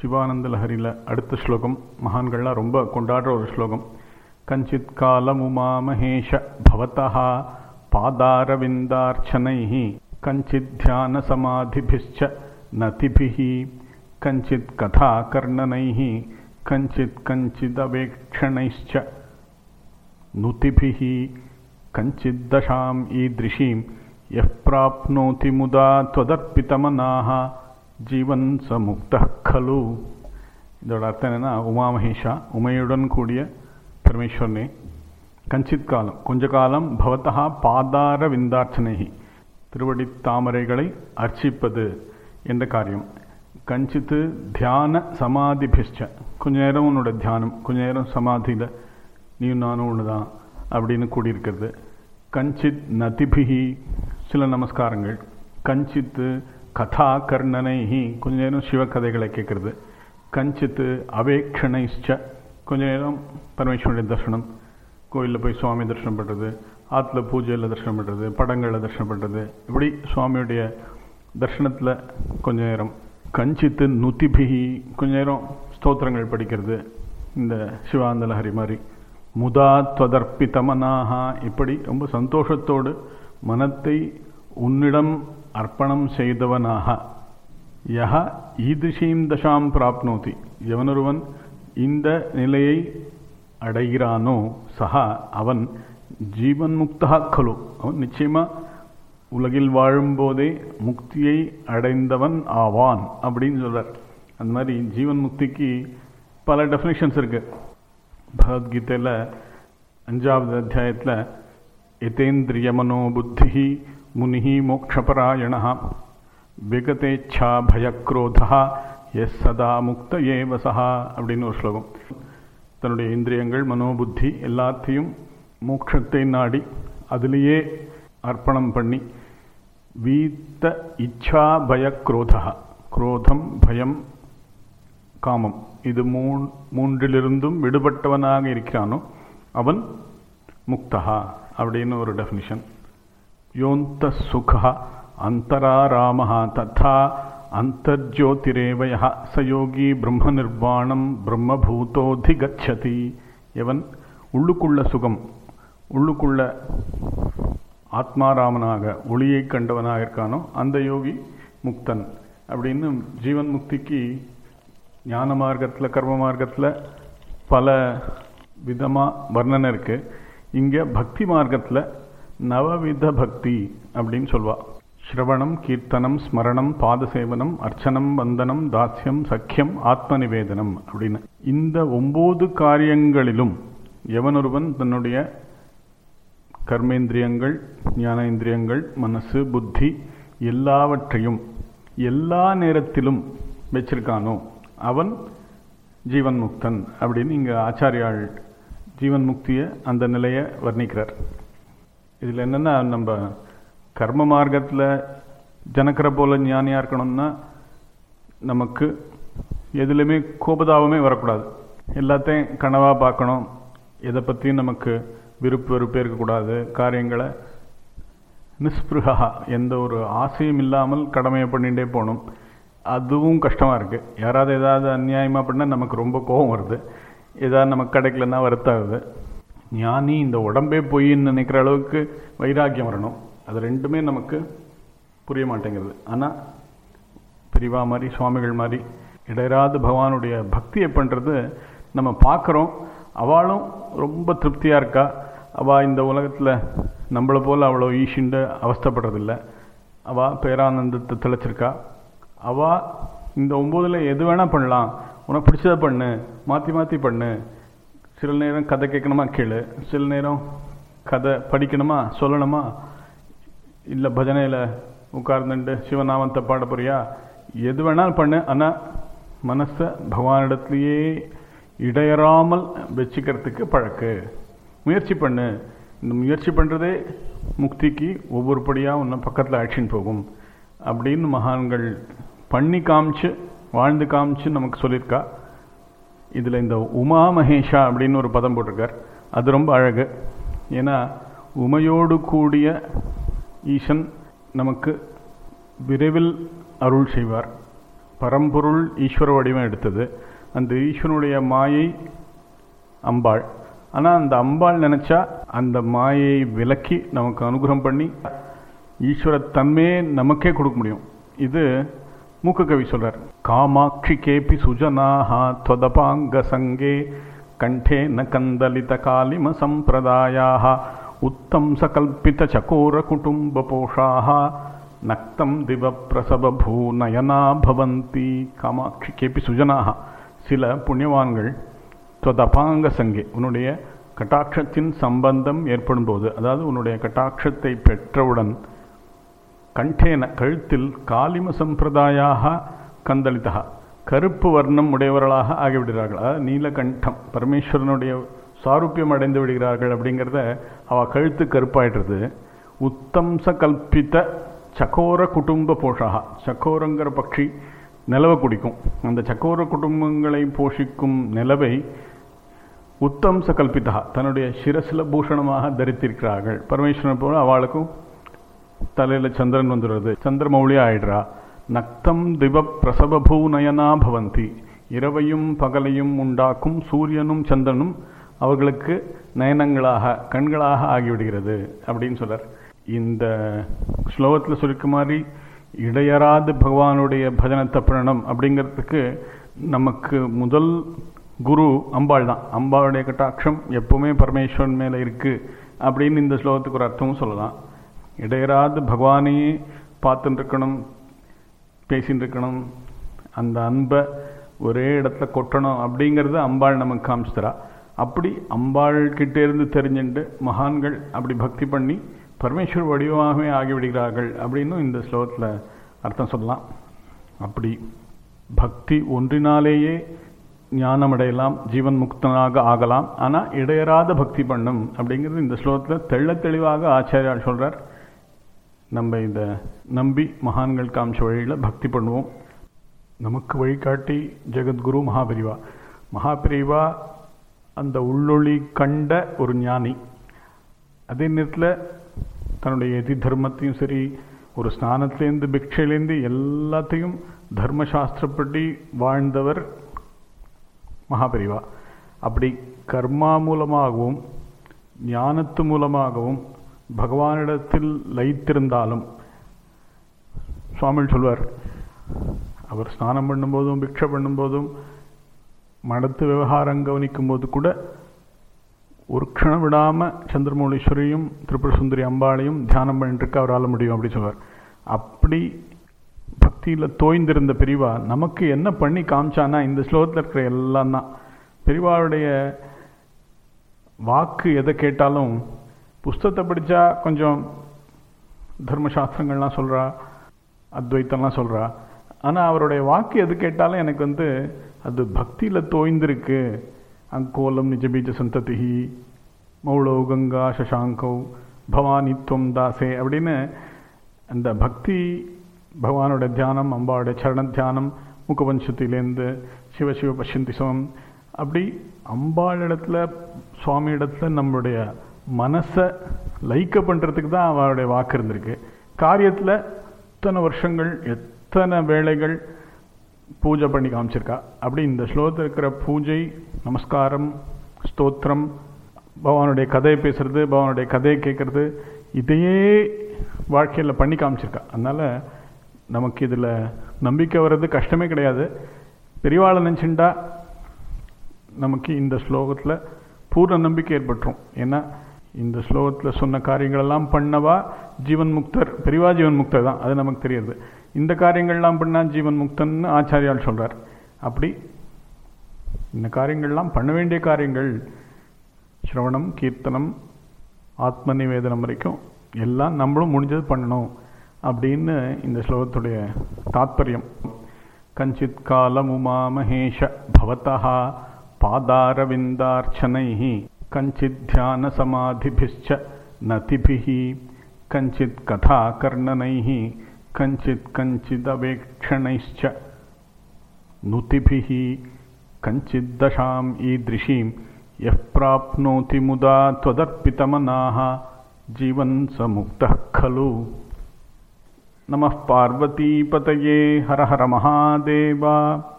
சிவானந்த லஹரியில் அடுத்த ஸ்லோகம் மகான்கள்லாம் ரொம்ப கொண்டாடுற ஒரு ஸ்லோகம் கஞ்சித் காலமுமா மகேஷ பவதா பாதாரவிந்தார்ச்சனை கஞ்சித் தியான சமாதிபிச்ச நதிபிः கஞ்சித் கதாகர்ணனைः கஞ்சித் கஞ்சிதவேक्षणैश्च नुतिभिः कञ्चिद्दशाम् ईदृशीं यः प्राप्नोति मुदा त्वदर्पितमनाः ஜீவன் ச முக்த खलु இதோட அர்த்தம் என்னன்னா உமா மகேஷா உமையுடன் கூடிய பரமேஸ்வரனே கஞ்சித் காலம் கொஞ்ச காலம் பவத்தா பாதார விந்தார்ச்சனைகி திருவடி தாமரைகளை அர்ச்சிப்பது என்ற காரியம் கஞ்சித்து தியான சமாதிபிஷ்ட கொஞ்ச நேரம் உன்னோட தியானம் கொஞ்ச நேரம் சமாதியில் நீயும் நானும் ஒன்று தான் அப்படின்னு கூடியிருக்கிறது கஞ்சித் நதிபிகி சில நமஸ்காரங்கள் கஞ்சித்து கதா கர்ணனைஹி கொஞ்ச நேரம் சிவகதைகளை கேட்கறது கஞ்சித்து அவேக்ஷணைச்ச கொஞ்ச நேரம் பரமேஸ்வரனுடைய தர்சனம் கோயிலில் போய் சுவாமி தரிசனம் பண்ணுறது ஆற்றுல பூஜையில் தரிசனம் பண்ணுறது படங்களில் தரிசனம் பண்ணுறது இப்படி சுவாமியுடைய தர்சனத்தில் கொஞ்ச நேரம் கஞ்சித்து நுத்திபிகி கொஞ்ச நேரம் ஸ்தோத்திரங்கள் படிக்கிறது இந்த சிவானந்த லஹரி மாதிரி முதா துவதர்ப்பித்தமனாக இப்படி ரொம்ப சந்தோஷத்தோடு மனத்தை உன்னிடம் அர்ப்பணம் செய்தவனாக யஹ ஈதிஷீம் தசாம் பிராப்னோதி எவனொருவன் இந்த நிலையை அடைகிறானோ சஹா அவன் ஜீவன் முக்தா கலு அவன் நிச்சயமாக உலகில் வாழும்போதே முக்தியை அடைந்தவன் ஆவான் அப்படின்னு சொல்கிறார் அந்த மாதிரி ஜீவன் முக்திக்கு பல டெஃபினேஷன்ஸ் இருக்கு பகவத்கீதையில் அஞ்சாவது அத்தியாயத்தில் எதேந்திரிய மனோபுத்தி முனி மோக்ஷபராயண விகதேச்சா பயக்ரோதா எஸ் சதா முக்த ஏவசா அப்படின்னு ஒரு ஸ்லோகம் தன்னுடைய இந்திரியங்கள் மனோபுத்தி எல்லாத்தையும் மோட்சத்தை நாடி அதிலேயே அர்ப்பணம் பண்ணி வீத்த இச்சா பய குரோதா குரோதம் பயம் காமம் இது மூன் மூன்றிலிருந்தும் விடுபட்டவனாக இருக்கிறானோ அவன் முக்தா அப்படின்னு ஒரு டெஃபினிஷன் யோந்த சுகா அந்தராராம ததா அந்தர்ஜோதிரேவய ச யோகி பிரம்ம நிர்வாணம் பிரம்மபூதோதிகச்சதி எவன் உள்ளுக்குள்ள சுகம் உள்ளுக்குள்ள ஆத்மாராமனாக ஒளியை கண்டவனாக இருக்கானோ அந்த யோகி முக்தன் அப்படின்னு ஜீவன் முக்திக்கு ஞான மார்க்கத்தில் கர்ம மார்க்கத்தில் பல விதமாக வர்ணனை இருக்குது இங்கே பக்தி மார்க்கத்தில் நவவித பக்தி அப்படின்னு சொல்வா ஸ்ரவணம் கீர்த்தனம் ஸ்மரணம் பாதசேவனம் அர்ச்சனம் வந்தனம் தாஸ்யம் சக்கியம் ஆத்ம நிவேதனம் அப்படின்னு இந்த ஒன்பது காரியங்களிலும் எவனொருவன் தன்னுடைய கர்மேந்திரியங்கள் ஞானேந்திரியங்கள் மனசு புத்தி எல்லாவற்றையும் எல்லா நேரத்திலும் வச்சிருக்கானோ அவன் ஜீவன் முக்தன் அப்படின்னு இங்கே ஆச்சாரியாள் ஜீவன் முக்தியை அந்த நிலையை வர்ணிக்கிறார் இதில் என்னென்னா நம்ம கர்ம மார்க்கத்தில் ஜனக்கரை போல ஞானியாக இருக்கணும்னா நமக்கு எதுலையுமே கோபதாபமே வரக்கூடாது எல்லாத்தையும் கனவாக பார்க்கணும் எதை பற்றியும் நமக்கு விருப்பு வெறுப்பே இருக்கக்கூடாது காரியங்களை நிஸ்பிருகா எந்த ஒரு ஆசையும் இல்லாமல் கடமையை பண்ணிகிட்டே போகணும் அதுவும் கஷ்டமாக இருக்குது யாராவது ஏதாவது அநியாயமாக பண்ணால் நமக்கு ரொம்ப கோபம் வருது ஏதாவது நமக்கு கிடைக்கலன்னா வருத்தாகுது ஞானி இந்த உடம்பே பொய்ன்னு நினைக்கிற அளவுக்கு வைராக்கியம் வரணும் அது ரெண்டுமே நமக்கு புரிய மாட்டேங்கிறது ஆனால் பிரிவா மாதிரி சுவாமிகள் மாதிரி இடையராது பகவானுடைய பக்தியை பண்ணுறது நம்ம பார்க்குறோம் அவளும் ரொம்ப திருப்தியாக இருக்கா அவள் இந்த உலகத்தில் நம்மளை போல் அவ்வளோ ஈஷிண்டு அவஸ்தப்படுறதில்ல அவள் பேரானந்தத்தை தெளிச்சிருக்கா அவள் இந்த ஒம்போதில் எது வேணால் பண்ணலாம் உனக்கு பிடிச்சதை பண்ணு மாற்றி மாற்றி பண்ணு சில நேரம் கதை கேட்கணுமா கேளு சில நேரம் கதை படிக்கணுமா சொல்லணுமா இல்லை பஜனையில் உட்கார்ந்துட்டு சிவநாமத்தை பாட போறியா எது வேணாலும் பண்ணு ஆனால் மனசை பகவானிடத்துலையே இடையறாமல் வச்சுக்கிறதுக்கு பழக்கு முயற்சி பண்ணு இந்த முயற்சி பண்ணுறதே முக்திக்கு ஒவ்வொரு படியாக ஒன்று பக்கத்தில் ஆக்ஷன் போகும் அப்படின்னு மகான்கள் பண்ணி காமிச்சு வாழ்ந்து காமிச்சு நமக்கு சொல்லியிருக்கா இதில் இந்த உமா மகேஷா அப்படின்னு ஒரு பதம் போட்டிருக்கார் அது ரொம்ப அழகு ஏன்னா உமையோடு கூடிய ஈசன் நமக்கு விரைவில் அருள் செய்வார் பரம்பொருள் ஈஸ்வர வடிவம் எடுத்தது அந்த ஈஸ்வரனுடைய மாயை அம்பாள் ஆனால் அந்த அம்பாள் நினச்சா அந்த மாயை விலக்கி நமக்கு அனுகிரகம் பண்ணி ஈஸ்வரத்தன்மையே நமக்கே கொடுக்க முடியும் இது மூக்க கவி சொல்றார் காமாட்சி கேபி சுஜனாக त्वदपाङ्ग சங்கே கண்டே ந கந்தலித காலிம சம்பிரதாயாக உத்தம் சகல்பித சகோர குடும்ப போஷாக நக்தம் திவ பிரசவ பூ நயனா பவந்தி காமாட்சி கேபி சுஜனாக சில புண்ணியவான்கள் தொதபாங்க சங்கே உன்னுடைய கட்டாட்சத்தின் சம்பந்தம் ஏற்படும் போது அதாவது உன்னுடைய கட்டாட்சத்தை பெற்றவுடன் கண்டேன கழுத்தில் காலிம சம்பிரதாயாக கந்தளிதா கருப்பு வர்ணம் உடையவர்களாக ஆகிவிடுகிறார்கள் அதாவது நீலகண்டம் பரமேஸ்வரனுடைய சாரூபியம் அடைந்து விடுகிறார்கள் அப்படிங்கிறத அவ கழுத்து கருப்பாயிடுறது உத்தம்ச கல்பித்த சக்கோர குடும்ப போஷாக சக்கோரங்கிற பட்சி நிலவை குடிக்கும் அந்த சக்கோர குடும்பங்களை போஷிக்கும் நிலவை உத்தம்ச கல்பிதா தன்னுடைய சிரசில பூஷணமாக தரித்திருக்கிறார்கள் பரமேஸ்வரன் போல அவளுக்கும் தலையில் சந்திரன் வந்துடுறது சந்திரமௌழி ஆயிடுறா நக்தம் திவ பிரசவபூ நயனா பவந்தி இரவையும் பகலையும் உண்டாக்கும் சூரியனும் சந்திரனும் அவர்களுக்கு நயனங்களாக கண்களாக ஆகிவிடுகிறது அப்படின்னு சொல்றார் இந்த ஸ்லோகத்தில் சொல்லிக்க மாதிரி இடையறாது பகவானுடைய பஜனத்தை பண்ணணும் அப்படிங்கிறதுக்கு நமக்கு முதல் குரு அம்பாள் தான் அம்பாளுடைய கட்டாட்சம் எப்பவுமே பரமேஸ்வரன் மேலே இருக்கு அப்படின்னு இந்த ஸ்லோகத்துக்கு ஒரு அர்த்தமும் சொல்லலாம் இடையராது பகவானையே பார்த்துட்டு இருக்கணும் பேசின்னு இருக்கணும் அந்த அன்பை ஒரே இடத்துல கொட்டணும் அப்படிங்கிறது அம்பாள் நமக்கு காமிச்சுத்தரா அப்படி அம்பாள் கிட்டே இருந்து தெரிஞ்சுட்டு மகான்கள் அப்படி பக்தி பண்ணி பரமேஸ்வர் வடிவமாகவே ஆகிவிடுகிறார்கள் அப்படின்னு இந்த ஸ்லோகத்தில் அர்த்தம் சொல்லலாம் அப்படி பக்தி ஒன்றினாலேயே ஞானம் அடையலாம் ஜீவன் முக்தனாக ஆகலாம் ஆனால் இடையறாத பக்தி பண்ணும் அப்படிங்கிறது இந்த ஸ்லோகத்தில் தெள்ள தெளிவாக ஆச்சாரியால் சொல்கிறார் நம்ம இந்த நம்பி மகான்கள் காமிச்ச வழியில் பக்தி பண்ணுவோம் நமக்கு வழிகாட்டி ஜெகத்குரு மகாபிரிவா மகாபிரிவா அந்த உள்ளொளி கண்ட ஒரு ஞானி அதே நேரத்தில் தன்னுடைய எதி தர்மத்தையும் சரி ஒரு ஸ்நானத்திலேருந்து பிக்ஷையிலேருந்து எல்லாத்தையும் தர்மசாஸ்திரப்படி வாழ்ந்தவர் மகாபரிவா அப்படி கர்மா மூலமாகவும் ஞானத்து மூலமாகவும் பகவானிடத்தில் லயித்திருந்தாலும் சுவாமி சொல்வார் அவர் ஸ்நானம் பண்ணும்போதும் பிக்ஷை பண்ணும்போதும் மடத்து விவகாரம் கவனிக்கும் போது கூட ஒரு க்ஷணம் விடாமல் சந்திரமௌலீஸ்வரியும் திரிபுர சுந்தரி அம்பாளையும் தியானம் பண்ணிட்டு அவரால் முடியும் அப்படி சொல்வார் அப்படி பக்தியில் தோய்ந்திருந்த பெரிவா நமக்கு என்ன பண்ணி காமிச்சானா இந்த ஸ்லோகத்தில் இருக்கிற எல்லாம் தான் பெரிவாளுடைய வாக்கு எதை கேட்டாலும் புஸ்தகத்தை படித்தா கொஞ்சம் தர்மசாஸ்திரங்கள்லாம் சொல்கிறா அத்வைத்தம்லாம் சொல்கிறா ஆனால் அவருடைய வாக்கு எது கேட்டாலும் எனக்கு வந்து அது பக்தியில் தோய்ந்திருக்கு அங்கோலம் நிஜபீஜ சந்ததிஹி மௌளோ கங்கா சசாங்கௌ பவானித்வம் தாசே அப்படின்னு அந்த பக்தி பகவானோட தியானம் அம்பாவோட சரண தியானம் முகவம்சத்திலேருந்து சிவசிவ பஷ்யந்தி சமம் அப்படி அம்பாளிடத்துல சுவாமி இடத்துல நம்மளுடைய மனசை லைக்க பண்ணுறதுக்கு தான் அவளுடைய வாக்கு இருந்திருக்கு காரியத்தில் எத்தனை வருஷங்கள் எத்தனை வேலைகள் பூஜை பண்ணி காமிச்சிருக்கா அப்படி இந்த ஸ்லோகத்தில் இருக்கிற பூஜை நமஸ்காரம் ஸ்தோத்திரம் பகவானுடைய கதையை பேசுறது பகவானுடைய கதையை கேட்கறது இதையே வாழ்க்கையில் பண்ணி காமிச்சிருக்கா அதனால் நமக்கு இதில் நம்பிக்கை வர்றது கஷ்டமே கிடையாது பெரியவாளை நினச்சிண்டா நமக்கு இந்த ஸ்லோகத்தில் பூர்ண நம்பிக்கை ஏற்பட்டுரும் ஏன்னா இந்த ஸ்லோகத்தில் சொன்ன காரியங்களெல்லாம் பண்ணவா ஜீவன் முக்தர் பெரியவா ஜீவன் முக்தர் தான் அது நமக்கு தெரியுது இந்த காரியங்கள்லாம் பண்ணால் ஜீவன் முக்தன்னு ஆச்சாரியால் சொல்கிறார் அப்படி இந்த காரியங்கள்லாம் பண்ண வேண்டிய காரியங்கள் ஸ்ரவணம் கீர்த்தனம் ஆத்ம நிவேதனம் வரைக்கும் எல்லாம் நம்மளும் முடிஞ்சது பண்ணணும் அப்படின்னு இந்த ஸ்லோகத்துடைய தாத்பரியம் கஞ்சித் காலமுமா மகேஷ பவதா பாதாரவிந்தார்ச்சனை கஞ்சித் தியான சமாதிபிச்ச நதிபிः கஞ்சித் கதாகர்ணனைः கஞ்சித் கஞ்சிதவேक्षणैश्च नुतिभिः कञ्चिद्दशाम् ईदृशीं यः प्राप्नोति मुदा त्वदर्पितमनाः जीवन् स मुक्तः खलु நம பார்வதி பதையே ஹர ஹர மகாதேவா